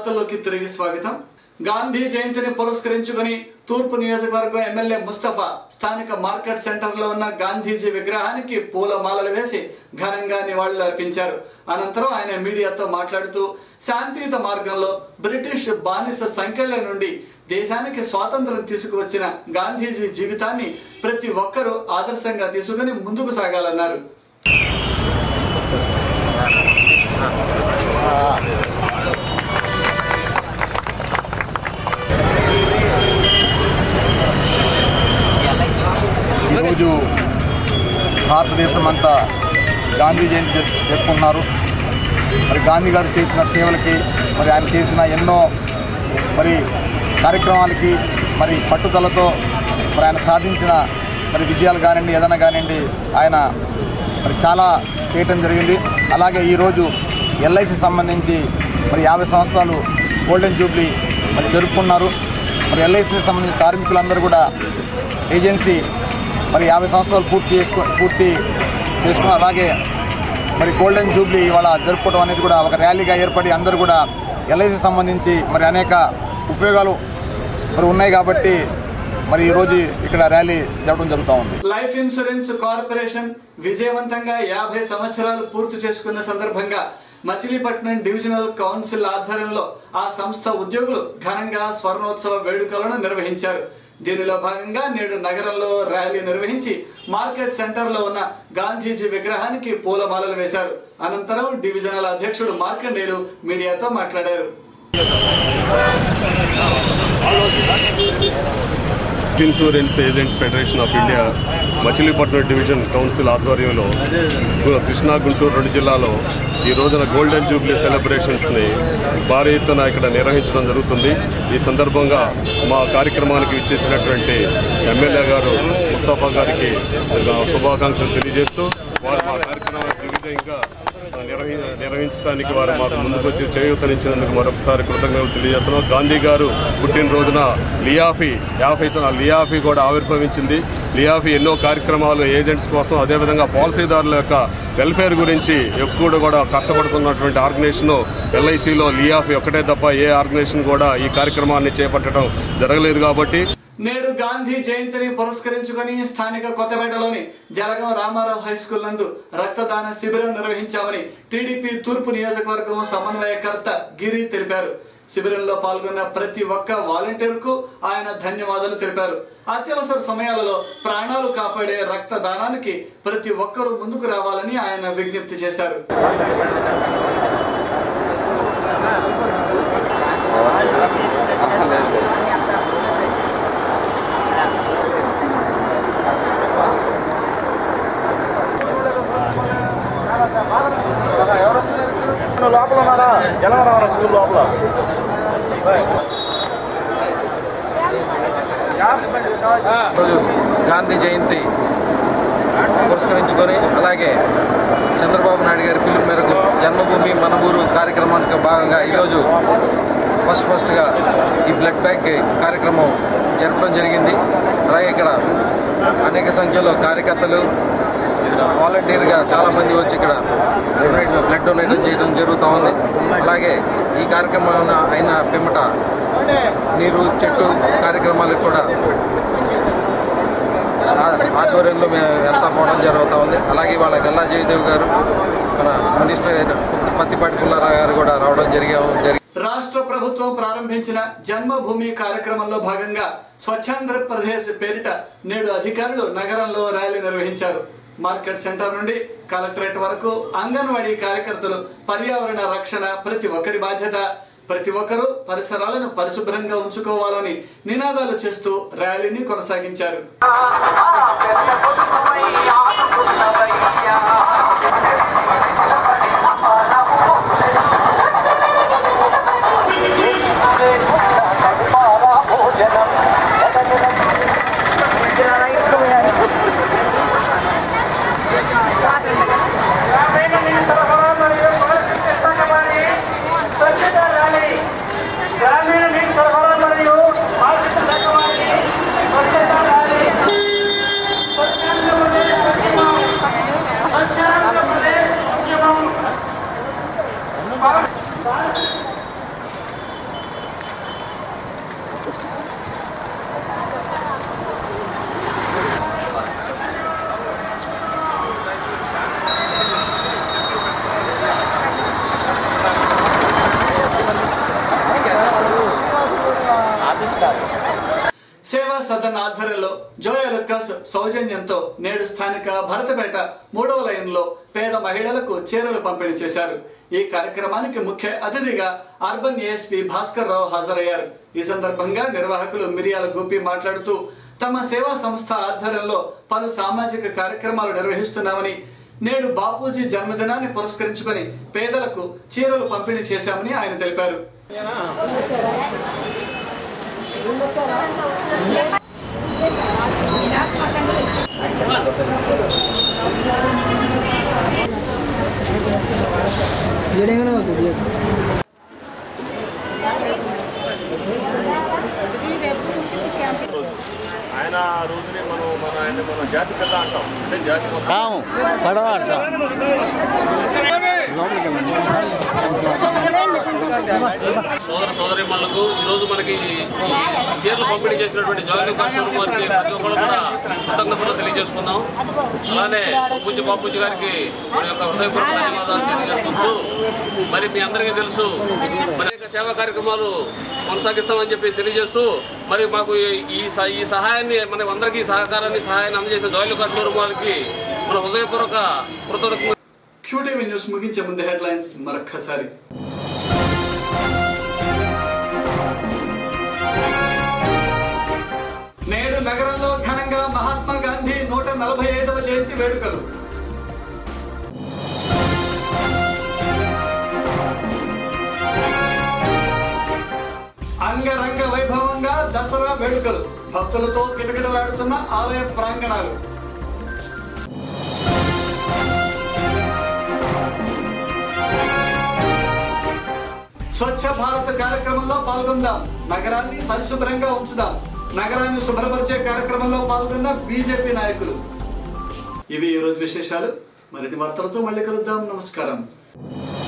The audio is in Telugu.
వార్తల్లోకి తిరిగి స్వాగతం గాంధీ జయంతిని పురస్కరించుకుని తూర్పు నియోజకవర్గం ఎమ్మెల్యే ముస్తఫా స్థానిక మార్కెట్ సెంటర్ లో ఉన్న గాంధీజీ విగ్రహానికి పూల మాలలు వేసి ఘనంగా నివాళులు అర్పించారు అనంతరం ఆయన మీడియాతో మాట్లాడుతూ శాంతియుత మార్గంలో బ్రిటిష్ బానిస సంఖ్యల నుండి దేశానికి స్వాతంత్రం తీసుకువచ్చిన గాంధీజీ జీవితాన్ని ప్రతి ఒక్కరూ ఆదర్శంగా తీసుకుని ముందుకు సాగాలన్నారు ఈరోజు భారతదేశం అంతా గాంధీ జయంతి జరు- జరుపుకుంటున్నారు మరి గాంధీ గారు చేసిన సేవలకి మరి ఆయన చేసిన ఎన్నో మరి కార్యక్రమాలకి మరి పట్టుదలతో మరి ఆయన సాధించిన మరి విజయాలు కానివ్వండి ఏదైనా కానివ్వండి ఆయన మరి చాలా చేయటం జరిగింది అలాగే ఈరోజు ఎల్ఐసి సంబంధించి మరి యాభై సంవత్సరాలు గోల్డెన్ జూబ్లీ మరి జరుపుకున్నారు మరి ఎల్ఐసికి సంబంధించిన కార్మికులందరూ కూడా ఏజెన్సీ మరి యాభై సంవత్సరాలు పూర్తి చేసుకో పూర్తి చేసుకున్నారు అలాగే మరి గోల్డెన్ జూబ్లీ ఇవాళ జరుపుకోవడం అనేది కూడా ఒక ర్యాలీగా ఏర్పడి అందరూ కూడా ఎల్ఐసి సంబంధించి మరి అనేక ఉపయోగాలు మరి ఉన్నాయి కాబట్టి మరి ఈరోజు ఇక్కడ ర్యాలీ జరపడం జరుగుతూ ఉంది లైఫ్ ఇన్సూరెన్స్ కార్పొరేషన్ విజయవంతంగా యాభై సంవత్సరాలు పూర్తి చేసుకున్న సందర్భంగా మచిలీపట్నం డివిజనల్ కౌన్సిల్ ఆధ్వర్యంలో ఆ సంస్థ ఉద్యోగులు ఘనంగా స్వర్ణోత్సవ వేడుకలను నిర్వహించారు దీనిలో భాగంగా నేడు నగరంలో ర్యాలీ నిర్వహించి మార్కెట్ సెంటర్ లో ఉన్న గాంధీజీ విగ్రహానికి పూలమాలలు వేశారు అనంతరం డివిజనల్ అధ్యక్షుడు మార్కండేయులు మీడియాతో మాట్లాడారు insurance agents federation of India Machilipatnam division council ఆధ్వర్యంలో కృష్ణా గుంటూరు రెండు జిల్లాలో ఈ రోజున గోల్డెన్ జూబ్లీ సెలబ్రేషన్స్ని భారీ ఎత్తున ఇక్కడ నిర్వహించడం జరుగుతుంది ఈ సందర్భంగా మా కార్యక్రమానికి ఇచ్చేసినటువంటి ఎమ్మెల్యే గారు ముస్తఫా గారికి శుభాకాంక్షలు తెలియజేస్తూ వారు మా కార్యక్రమాన్ని దిగ్విజయంగా నిర్వహి నిర్వహించడానికి వారు మాకు ముందుకు వచ్చి చేయూతనిచ్చినందుకు మరొకసారి కృతజ్ఞతలు తెలియజేస్తున్నాం గాంధీ గారు పుట్టినరోజున లియాఫీ యాభై సంవత్సరాల లియాఫీ కూడా ఆవిర్భవించింది లియాఫీ ఎన్నో కార్యక్రమాలు ఏజెంట్స్ కోసం అదేవిధంగా పాలసీదారుల యొక్క వెల్ఫేర్ గురించి ఎప్పుడు కూడా కష్టపడుతున్నటువంటి ఆర్గనైజేషన్ ఎల్ఐసిలో లియాఫీ ఒక్కటే తప్ప ఏ ఆర్గనైజేషన్ కూడా ఈ కార్యక్రమాన్ని చేపట్టడం జరగలేదు కాబట్టి నేడు గాంధీ జయంతిని పురస్కరించుకొని స్థానిక కొత్తపేటలోని జలగం రామారావు హై స్కూల్ నందు రక్తదాన శిబిరం నిర్వహించామని టీడీపీ తూర్పు నియోజకవర్గం సమన్వయకర్త గిరి తెలిపారు శిబిరంలో పాల్గొన్న ప్రతి ఒక్క వాలంటీర్కు ఆయన ధన్యవాదాలు తెలిపారు అత్యవసర సమయాలలో ప్రాణాలు కాపాడే రక్తదానానికి ప్రతి ఒక్కరూ ముందుకు రావాలని ఆయన విజ్ఞప్తి చేశారు లోపల ఉన్నారా ఎలా ఉన్నారా స్కూల్ లోపల రోజు గాంధీ జయంతి పురస్కరించుకొని అలాగే చంద్రబాబు నాయుడు గారి పిలుపు మేరకు జన్మభూమి మన ఊరు కార్యక్రమానికి భాగంగా ఈరోజు ఫస్ట్ ఫస్ట్గా ఈ బ్లడ్ బ్యాంక్ కార్యక్రమం జరపడం జరిగింది అలాగే ఇక్కడ అనేక సంఖ్యలో కార్యకర్తలు వాలంటీర్గా చాలామంది వచ్చి ఇక్కడ డొనేట్ బ్లడ్ డొనేట్ చేయడం జరుగుతూ ఉంది అలాగే ఈ కార్యక్రమం అయిన పిమ్మట నీరు చెట్టు కార్యక్రమాలకు కూడా ఆ- ఆధ్వర్యంలో మేము వెళ్తా పోవడం జరుగుతూ ఉంది అలాగే వాళ్ళ గల్లా జయదేవ్ గారు మన మినిస్టర్ అయిన పత్తిపాటి పుల్లారావు గారు కూడా రావడం జరిగే జరిగి రాష్ట్ర ప్రభుత్వం ప్రారంభించిన జన్మభూమి కార్యక్రమంలో భాగంగా స్వచ్ఛాంధ్రప్రదేశ్ పేరిట నేడు అధికారులు నగరంలో ర్యాలీ నిర్వహించారు మార్కెట్ సెంటర్ నుండి కలెక్టరేట్ వరకు అంగన్వాడీ కార్యకర్తలు పర్యావరణ రక్షణ ప్రతి ఒక్కరి బాధ్యత ప్రతి ఒక్కరూ పరిసరాలను పరిశుభ్రంగా ఉంచుకోవాలని నినాదాలు చేస్తూ ర్యాలీని కొనసాగించారు గ్రామీణ నీటి సరఫరా మరియు ఆర్థిక శాఖ వారి స్వచ్ఛత ర్యాలీ స్వచ్ఛాంధ్రప్రదేశ్ స్వచ్ఛాంధ్రప్రదేశ్ సేవా సదన్ ఆధ్వర్యంలో జోయా లుక్కస్ సౌజన్యంతో నేడు స్థానిక భరతపేట మూడవ లైన్లో పేద మహిళలకు చీరలు పంపిణీ చేశారు ఈ కార్యక్రమానికి ముఖ్య అతిథిగా అర్బన్ ఏఎస్పీ భాస్కర్ రావు హాజరయ్యారు ఈ సందర్భంగా నిర్వాహకులు మిరియాల గోపి మాట్లాడుతూ తమ సేవా సంస్థ ఆధ్వర్యంలో పలు సామాజిక కార్యక్రమాలు నిర్వహిస్తున్నామని నేడు బాపూజీ జన్మదినాన్ని పురస్కరించుకొని పేదలకు చీరలు పంపిణీ చేశామని ఆయన తెలిపారు ఆయన రోజుని మనం మన ఆయన మన జాతి పిల్ల అంటాం అంటే జాతి మొత్తం సోదర సోదరిమణులకు ఈ రోజు మనకి ఈ చీరలు పంపిణీ చేసినటువంటి జగన్ కాశ్మీర్ వారికి ప్రతి ఒక్కరు కూడా కృతజ్ఞతలు తెలియజేసుకుందాం అలానే పూజ్య బాపూజీ గారికి మన యొక్క హృదయపూర్వక ధన్యవాదాలు తెలియజేసుకుంటూ మరి మీ అందరికీ తెలుసు మరి అనేక సేవా కార్యక్రమాలు కొనసాగిస్తామని చెప్పి తెలియజేస్తూ మరి మాకు ఈ- ఈ స- ఈ సహాయాన్ని మన అందరికీ ఈ సహకారాన్ని సహాయాన్ని అందజేసిన జోయలు కాశ్మీర్ వారికి మన హృదయపూర్వక కృతజ్ఞతలు క్యూటీవీ న్యూస్ ముగించే ముందు హెడ్లైన్స్ మరొక్కసారి నేడు నగరంలో ఘనంగా మహాత్మా గాంధీ నూట నలభై ఐదవ జయంతి వేడుకలు అంగరంగ వైభవంగా దసరా వేడుకలు భక్తులతో కిటకిటలాడుతున్న ఆలయ ప్రాంగణాలు స్వచ్ఛ భారత్ కార్యక్రమంలో పాల్గొందాం నగరాన్ని పరిశుభ్రంగా ఉంచుదాం నగరాన్ని శుభ్రపరిచే కార్యక్రమంలో పాల్గొన్న బీజేపీ నాయకులు ఇవి ఈ రోజు విశేషాలు మరిన్ని వార్తలతో మళ్ళీ కలుద్దాం నమస్కారం